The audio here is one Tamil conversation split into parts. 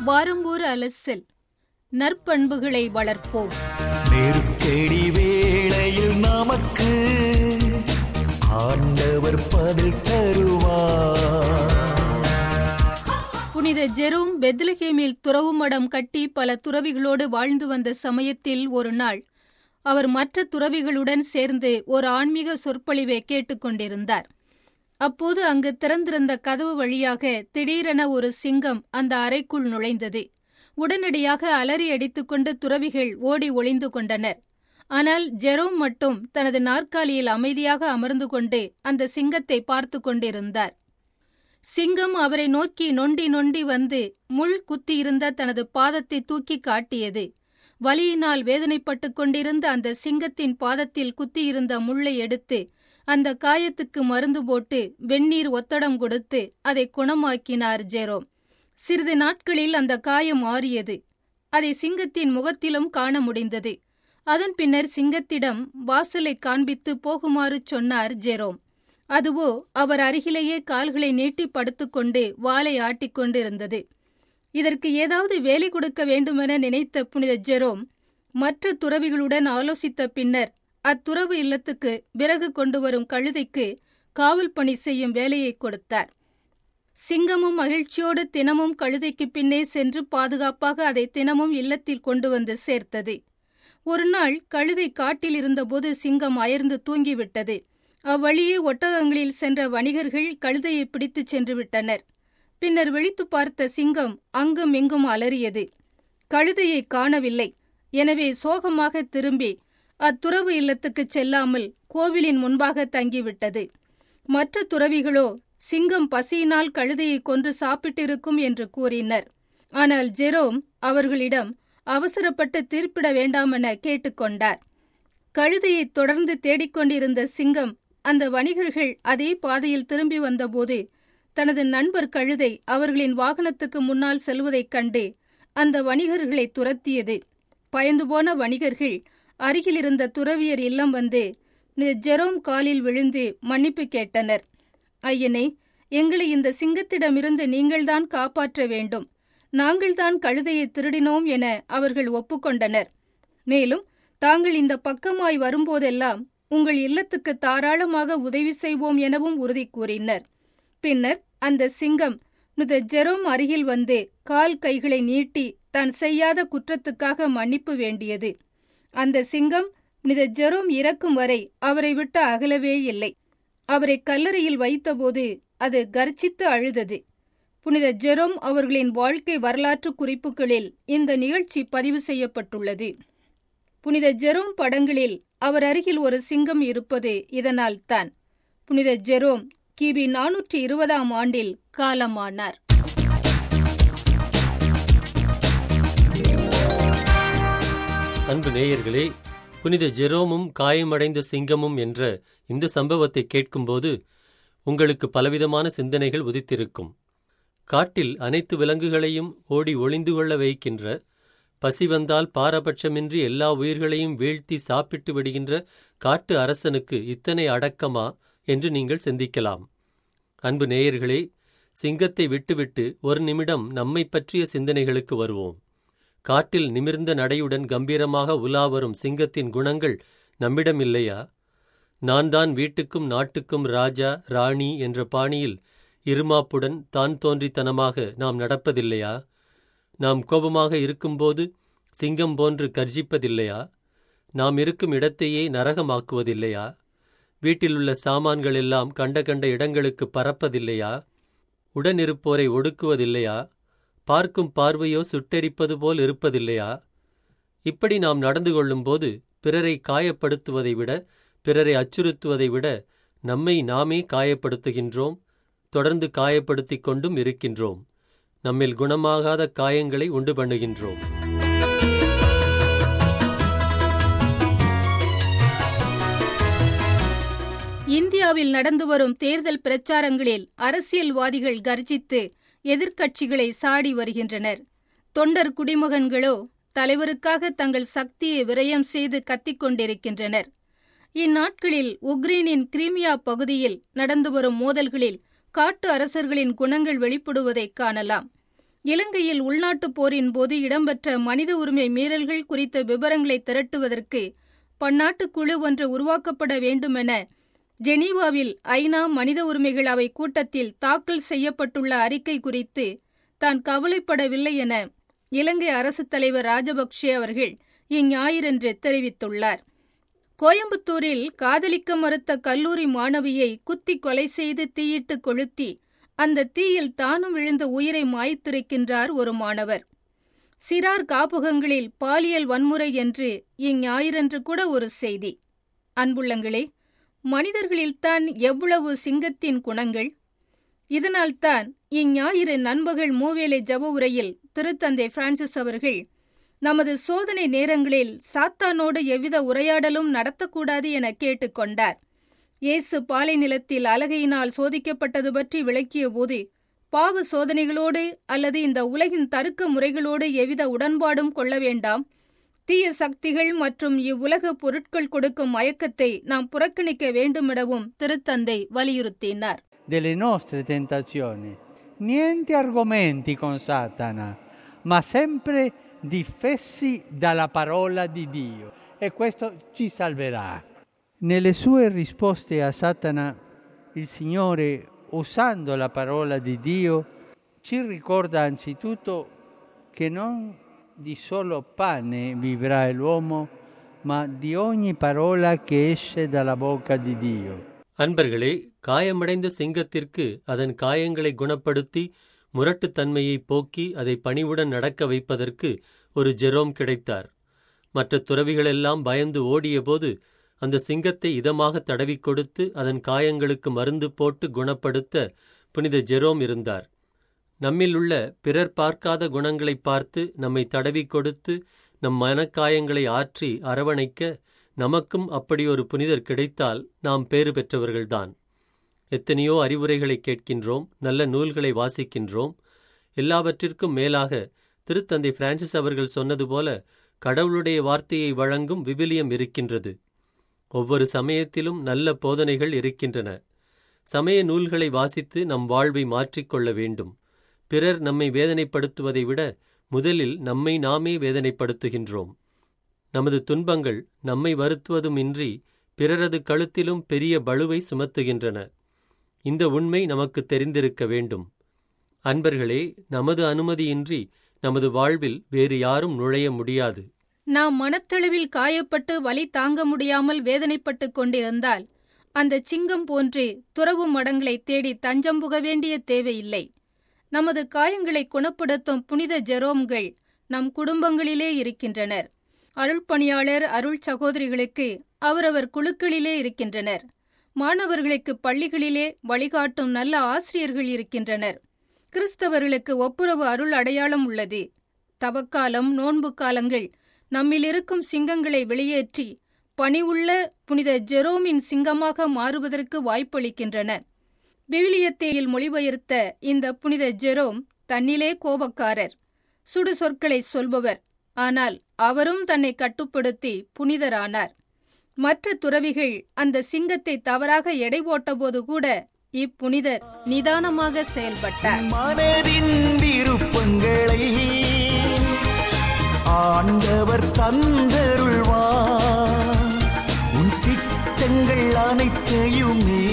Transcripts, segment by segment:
வாரம்பூர் அலசல் நற்பண்புகளை வளர்ப்போம் நெருக்கடி வேளையில் நமக்கு ஆண்டவர் பதில் தருவார் புனித ஜெரோம் பெத்லஹேமில் துறவு மடம் கட்டி பல துறவிகளோடு வாழ்ந்து வந்த சமயத்தில் ஒரு நாள் அவர் மற்ற துறவிகளுடன் சேர்ந்து ஒரு ஆன்மீக சொற்பொழிவை கேட்டுக்கொண்டிருந்தார் அப்போது அங்கு திறந்திருந்த கதவு வழியாக திடீரென ஒரு சிங்கம் அந்த அறைக்குள் நுழைந்தது உடனடியாக அலறி அடித்துக்கொண்டு துறவிகள் ஓடி ஒளிந்து கொண்டனர் ஆனால் ஜெரோம் மட்டும் தனது நாற்காலியில் அமைதியாக அமர்ந்து கொண்டு அந்த சிங்கத்தை பார்த்து கொண்டிருந்தார் சிங்கம் அவரை நோக்கி நொண்டி நொண்டி வந்து முள் குத்தியிருந்த தனது பாதத்தை தூக்கி காட்டியது வலியினால் வேதனைப்பட்டுக் கொண்டிருந்த அந்த சிங்கத்தின் பாதத்தில் குத்தியிருந்த முள்ளை எடுத்து அந்த காயத்துக்கு மருந்து போட்டு வெந்நீர் ஒத்தடம் கொடுத்து அதை குணமாக்கினார் ஜெரோம் சிறிது நாட்களில் அந்த காயம் ஆறியது அதை சிங்கத்தின் முகத்திலும் காண முடிந்தது அதன் பின்னர் சிங்கத்திடம் வாசலை காண்பித்து போகுமாறு சொன்னார் ஜெரோம் அதுவோ அவர் அருகிலேயே கால்களை நீட்டி படுத்துக்கொண்டு வாலை ஆட்டிக்கொண்டு இருந்தது இதற்கு ஏதாவது வேலை கொடுக்க வேண்டுமென நினைத்த புனித ஜெரோம் மற்ற துறவிகளுடன் ஆலோசித்த பின்னர் அத்துறவு இல்லத்துக்கு விறகு கொண்டு வரும் கழுதைக்கு காவல் பணி செய்யும் வேலையை கொடுத்தார் சிங்கமும் மகிழ்ச்சியோடு தினமும் கழுதைக்கு பின்னே சென்று பாதுகாப்பாக அதை தினமும் இல்லத்தில் கொண்டு வந்து சேர்த்தது ஒரு நாள் கழுதை காட்டில் இருந்தபோது சிங்கம் அயர்ந்து தூங்கிவிட்டது அவ்வழியே ஒட்டகங்களில் சென்ற வணிகர்கள் கழுதையை பிடித்துச் சென்று விட்டனர் பின்னர் விழித்து பார்த்த சிங்கம் அங்கும் இங்கும் அலறியது கழுதையை காணவில்லை எனவே சோகமாக திரும்பி அத்துறவு இல்லத்துக்குச் செல்லாமல் கோவிலின் முன்பாக தங்கிவிட்டது மற்ற துறவிகளோ சிங்கம் பசியினால் கழுதையை கொன்று சாப்பிட்டிருக்கும் என்று கூறினர் ஆனால் ஜெரோம் அவர்களிடம் அவசரப்பட்டு தீர்ப்பிட வேண்டாமென கேட்டுக்கொண்டார் கழுதையை தொடர்ந்து தேடிக்கொண்டிருந்த சிங்கம் அந்த வணிகர்கள் அதே பாதையில் திரும்பி வந்தபோது தனது நண்பர் கழுதை அவர்களின் வாகனத்துக்கு முன்னால் செல்வதைக் கண்டு அந்த வணிகர்களை துரத்தியது பயந்து போன வணிகர்கள் அருகிலிருந்த துறவியர் இல்லம் வந்து ஜெரோம் காலில் விழுந்து மன்னிப்பு கேட்டனர் ஐயனே எங்களை இந்த சிங்கத்திடமிருந்து நீங்கள்தான் காப்பாற்ற வேண்டும் நாங்கள்தான் கழுதையை திருடினோம் என அவர்கள் ஒப்புக்கொண்டனர் மேலும் தாங்கள் இந்த பக்கமாய் வரும்போதெல்லாம் உங்கள் இல்லத்துக்கு தாராளமாக உதவி செய்வோம் எனவும் உறுதி கூறினர் பின்னர் அந்த சிங்கம் நுத ஜெரோம் அருகில் வந்து கால் கைகளை நீட்டி தான் செய்யாத குற்றத்துக்காக மன்னிப்பு வேண்டியது அந்த சிங்கம் நித ஜெரோம் இறக்கும் வரை அவரை விட்டு அகலவே இல்லை அவரை கல்லறையில் வைத்தபோது அது கர்ச்சித்து அழுதது புனித ஜெரோம் அவர்களின் வாழ்க்கை வரலாற்று குறிப்புகளில் இந்த நிகழ்ச்சி பதிவு செய்யப்பட்டுள்ளது புனித ஜெரோம் படங்களில் அவர் அருகில் ஒரு சிங்கம் இருப்பது இதனால் தான் புனித ஜெரோம் கிபி நானூற்றி இருபதாம் ஆண்டில் காலமானார் அன்பு நேயர்களே புனித ஜெரோமும் காயமடைந்த சிங்கமும் என்ற இந்த சம்பவத்தை கேட்கும்போது உங்களுக்கு பலவிதமான சிந்தனைகள் உதித்திருக்கும் காட்டில் அனைத்து விலங்குகளையும் ஓடி ஒளிந்து கொள்ள வைக்கின்ற பசி வந்தால் பாரபட்சமின்றி எல்லா உயிர்களையும் வீழ்த்தி சாப்பிட்டு விடுகின்ற காட்டு அரசனுக்கு இத்தனை அடக்கமா என்று நீங்கள் சிந்திக்கலாம் அன்பு நேயர்களே சிங்கத்தை விட்டுவிட்டு ஒரு நிமிடம் நம்மை பற்றிய சிந்தனைகளுக்கு வருவோம் காட்டில் நிமிர்ந்த நடையுடன் கம்பீரமாக உலா வரும் சிங்கத்தின் குணங்கள் நம்மிடம் இல்லையா நான் தான் வீட்டுக்கும் நாட்டுக்கும் ராஜா ராணி என்ற பாணியில் இருமாப்புடன் தான் தோன்றித்தனமாக நாம் நடப்பதில்லையா நாம் கோபமாக இருக்கும்போது சிங்கம் போன்று கர்ஜிப்பதில்லையா நாம் இருக்கும் இடத்தையே நரகமாக்குவதில்லையா வீட்டிலுள்ள சாமான்கள் எல்லாம் கண்ட கண்ட இடங்களுக்கு பறப்பதில்லையா உடனிருப்போரை ஒடுக்குவதில்லையா பார்க்கும் பார்வையோ சுட்டெரிப்பது போல் இருப்பதில்லையா இப்படி நாம் நடந்து கொள்ளும்போது பிறரை காயப்படுத்துவதை விட பிறரை அச்சுறுத்துவதை விட நம்மை நாமே காயப்படுத்துகின்றோம் தொடர்ந்து காயப்படுத்திக் கொண்டும் இருக்கின்றோம் நம்மில் குணமாகாத காயங்களை உண்டு பண்ணுகின்றோம் இந்தியாவில் நடந்து வரும் தேர்தல் பிரச்சாரங்களில் அரசியல்வாதிகள் கர்ஜித்து எதிர்க்கட்சிகளை சாடி வருகின்றனர் தொண்டர் குடிமகன்களோ தலைவருக்காக தங்கள் சக்தியை விரயம் செய்து கத்திக் கொண்டிருக்கின்றனர் இந்நாட்களில் உக்ரைனின் கிரீமியா பகுதியில் நடந்து வரும் மோதல்களில் காட்டு அரசர்களின் குணங்கள் வெளிப்படுவதைக் காணலாம் இலங்கையில் உள்நாட்டுப் போரின் போது இடம்பெற்ற மனித உரிமை மீறல்கள் குறித்த விவரங்களை திரட்டுவதற்கு பன்னாட்டு குழு ஒன்று உருவாக்கப்பட வேண்டுமென ஜெனீவாவில் ஐநா மனித உரிமைகள் அவை கூட்டத்தில் தாக்கல் செய்யப்பட்டுள்ள அறிக்கை குறித்து தான் கவலைப்படவில்லை என இலங்கை அரசுத் தலைவர் ராஜபக்சே அவர்கள் இஞ்ஞாயிறன்று தெரிவித்துள்ளார் கோயம்புத்தூரில் காதலிக்க மறுத்த கல்லூரி மாணவியை குத்தி கொலை செய்து தீயிட்டு கொளுத்தி அந்த தீயில் தானும் விழுந்த உயிரை மாய்த்திருக்கின்றார் ஒரு மாணவர் சிறார் காப்பகங்களில் பாலியல் வன்முறை என்று இஞ்ஞாயிறன்று கூட ஒரு செய்தி அன்புள்ளங்களே மனிதர்களில்தான் எவ்வளவு சிங்கத்தின் குணங்கள் இதனால்தான் இஞ்ஞாயிறு நண்பகல் மூவேளை ஜப உரையில் திருத்தந்தை பிரான்சிஸ் அவர்கள் நமது சோதனை நேரங்களில் சாத்தானோடு எவ்வித உரையாடலும் நடத்தக்கூடாது என கேட்டுக்கொண்டார் இயேசு பாலை நிலத்தில் அலகையினால் சோதிக்கப்பட்டது பற்றி விளக்கிய போது பாவ சோதனைகளோடு அல்லது இந்த உலகின் தருக்க முறைகளோடு எவ்வித உடன்பாடும் கொள்ள வேண்டாம் தீய சக்திகள் மற்றும் இவ்வுலக பொருட்கள் கொடுக்கும் மயக்கத்தை நாம் புறக்கணிக்க வேண்டுமெனவும் திருத்தந்தை வலியுறுத்தினார் delle nostre tentazioni. Niente argomenti con Satana, ma sempre difessi dalla parola di Dio e questo ci salverà. Nelle sue risposte a Satana, il Signore, usando la parola di Dio, ci ricorda anzitutto che non di solo pane vivrà l'uomo, ma di ogni parola che esce dalla bocca di Dio. அன்பர்களே காயமடைந்த சிங்கத்திற்கு அதன் காயங்களை குணப்படுத்தி முரட்டுத்தன்மையை போக்கி அதை பணிவுடன் நடக்க வைப்பதற்கு ஒரு ஜெரோம் கிடைத்தார் மற்ற துறவிகளெல்லாம் பயந்து ஓடியபோது அந்த சிங்கத்தை இதமாக தடவிக் கொடுத்து அதன் காயங்களுக்கு மருந்து போட்டு குணப்படுத்த புனித ஜெரோம் இருந்தார் நம்மில் உள்ள பிறர் பார்க்காத குணங்களை பார்த்து நம்மை தடவிக் கொடுத்து நம் மனக்காயங்களை ஆற்றி அரவணைக்க நமக்கும் அப்படி ஒரு புனிதர் கிடைத்தால் நாம் பேறு பெற்றவர்கள்தான் எத்தனையோ அறிவுரைகளை கேட்கின்றோம் நல்ல நூல்களை வாசிக்கின்றோம் எல்லாவற்றிற்கும் மேலாக திருத்தந்தை பிரான்சிஸ் அவர்கள் சொன்னது போல கடவுளுடைய வார்த்தையை வழங்கும் விவிலியம் இருக்கின்றது ஒவ்வொரு சமயத்திலும் நல்ல போதனைகள் இருக்கின்றன சமய நூல்களை வாசித்து நம் வாழ்வை மாற்றிக்கொள்ள வேண்டும் பிறர் நம்மை வேதனைப்படுத்துவதை விட முதலில் நம்மை நாமே வேதனைப்படுத்துகின்றோம் நமது துன்பங்கள் நம்மை வருத்துவதுமின்றி பிறரது கழுத்திலும் பெரிய பளுவை சுமத்துகின்றன இந்த உண்மை நமக்கு தெரிந்திருக்க வேண்டும் அன்பர்களே நமது அனுமதியின்றி நமது வாழ்வில் வேறு யாரும் நுழைய முடியாது நாம் மனத்தளவில் காயப்பட்டு வலி தாங்க முடியாமல் வேதனைப்பட்டுக் கொண்டிருந்தால் அந்த சிங்கம் போன்று துறவு மடங்களை தேடி தஞ்சம் புக வேண்டிய தேவையில்லை நமது காயங்களை குணப்படுத்தும் புனித ஜெரோம்கள் நம் குடும்பங்களிலே இருக்கின்றனர் அருள் பணியாளர் அருள் சகோதரிகளுக்கு அவரவர் குழுக்களிலே இருக்கின்றனர் மாணவர்களுக்கு பள்ளிகளிலே வழிகாட்டும் நல்ல ஆசிரியர்கள் இருக்கின்றனர் கிறிஸ்தவர்களுக்கு ஒப்புரவு அருள் அடையாளம் உள்ளது தவக்காலம் நோன்பு காலங்கள் நம்மில் இருக்கும் சிங்கங்களை வெளியேற்றி பணிவுள்ள புனித ஜெரோமின் சிங்கமாக மாறுவதற்கு வாய்ப்பளிக்கின்றன விவிலியத்தேயில் மொழிபெயர்த்த இந்த புனித ஜெரோம் தன்னிலே கோபக்காரர் சுடு சொற்களை சொல்பவர் ஆனால் அவரும் தன்னை கட்டுப்படுத்தி புனிதரானார் மற்ற துறவிகள் அந்த சிங்கத்தை தவறாக எடை போட்டபோது கூட இப்புனிதர் நிதானமாக செயல்பட்டார் மனதின் விருப்பங்களை ஆண்டவர் தந்தருள்வார் உன் திட்டங்கள் அனைத்தையுமே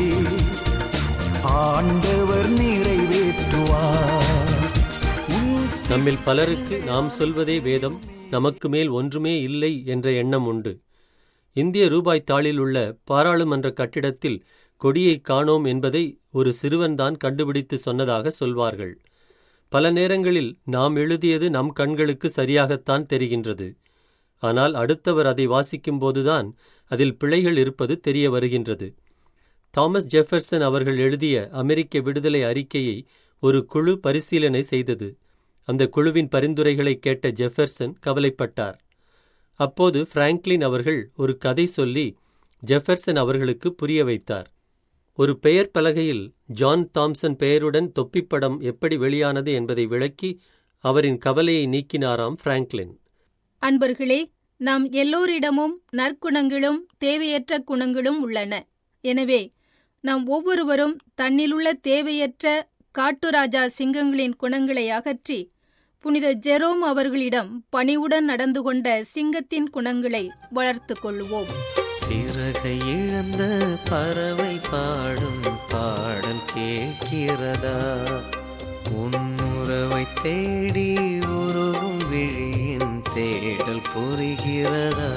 ஆண்டவர் நிறைவேற்றுவார் உன் நம்மில் பலருக்கு நாம் சொல்வதே வேதம் நமக்கு மேல் ஒன்றுமே இல்லை என்ற எண்ணம் உண்டு இந்திய ரூபாய் தாளில் உள்ள பாராளுமன்ற கட்டிடத்தில் கொடியை காணோம் என்பதை ஒரு சிறுவன்தான் கண்டுபிடித்து சொன்னதாக சொல்வார்கள் பல நேரங்களில் நாம் எழுதியது நம் கண்களுக்கு சரியாகத்தான் தெரிகின்றது ஆனால் அடுத்தவர் அதை வாசிக்கும்போதுதான் அதில் பிழைகள் இருப்பது தெரிய வருகின்றது தாமஸ் ஜெஃபர்சன் அவர்கள் எழுதிய அமெரிக்க விடுதலை அறிக்கையை ஒரு குழு பரிசீலனை செய்தது அந்த குழுவின் பரிந்துரைகளை கேட்ட ஜெஃபர்சன் கவலைப்பட்டார் அப்போது பிராங்க்லின் அவர்கள் ஒரு கதை சொல்லி ஜெஃபர்சன் அவர்களுக்கு புரிய வைத்தார் ஒரு பெயர் பலகையில் ஜான் தாம்சன் பெயருடன் தொப்பிப்படம் எப்படி வெளியானது என்பதை விளக்கி அவரின் கவலையை நீக்கினாராம் பிராங்க்லின் அன்பர்களே நாம் எல்லோரிடமும் நற்குணங்களும் தேவையற்ற குணங்களும் உள்ளன எனவே நாம் ஒவ்வொருவரும் தன்னிலுள்ள தேவையற்ற காட்டுராஜா சிங்கங்களின் குணங்களை அகற்றி புனித ஜெரோம் அவர்களிடம் பணிவுடன் நடந்து கொண்ட சிங்கத்தின் குணங்களை வளர்த்துக் கொள்வோம் சிறகை இழந்த பறவை பாடும் பாடல் கேட்கிறதா உன்னுறவை தேடி உருகும் விழியின் தேடல் புரிகிறதா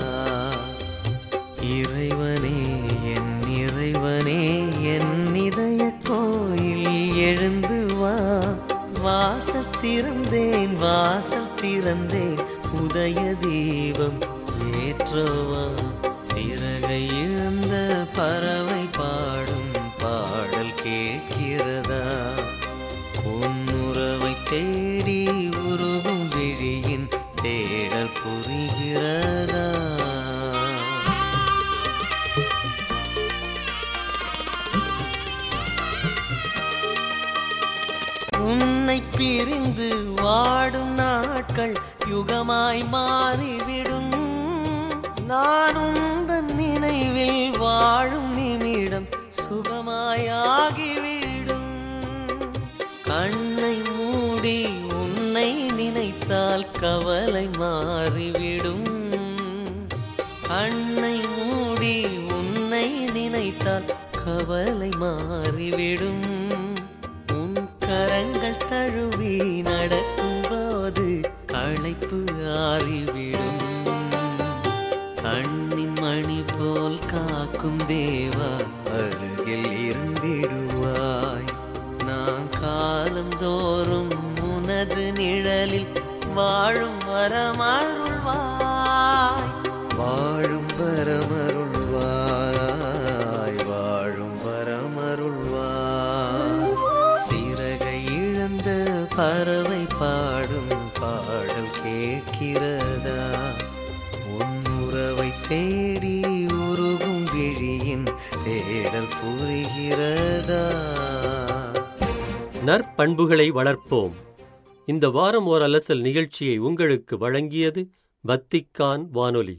இறைவனே என் இறைவனே என் இதய கோயில் எழுந்து வா வாசல் திறந்தேன் வாசல் திறந்தேன் உதய தீபம் ஏற்றவா சிறகை இழந்த பறவை பாடும் பாடல் கேட்கிறதா உன்னுறவை தேடி உருகும் விழியின் தேடல் புரிகிறதா உன்னை பிரிந்து வாடும் நாட்கள் யுகமாய் மாறிவிடும் நான் உந்தன் நினைவில் வாழும் நிமிடம் சுகமாயாகிவிடும் கண்ணை மூடி உன்னை நினைத்தால் கவலை மாறிவிடும் கண்ணை மூடி உன்னை நினைத்தால் கவலை மாறிவிடும் உன் கரங்கள் தழுவி நடக்கும்போது களைப்பு ஆறிவிடும் கண்ணின் மணி போல் காக்கும் தேவா அருகில் இருந்திடுவாய் நான் காலந்தோறும் உனது நிழலில் வாழும் வரமருள்வாய் வாழும் வரமருள்வாய் வாழும் வரமருள்வாய் சிறகை இழந்த பறவை பாடும் பாடல் கேட்கிறதா உன் உறவை தேடி உருகும் விழியின் தேடல் புரிகிறதா நற்பண்புகளை வளர்ப்போம் இந்த வாரம் ஓர் அலசல் நிகழ்ச்சியை உங்களுக்கு வழங்கியது வத்திக்கான் வானொலி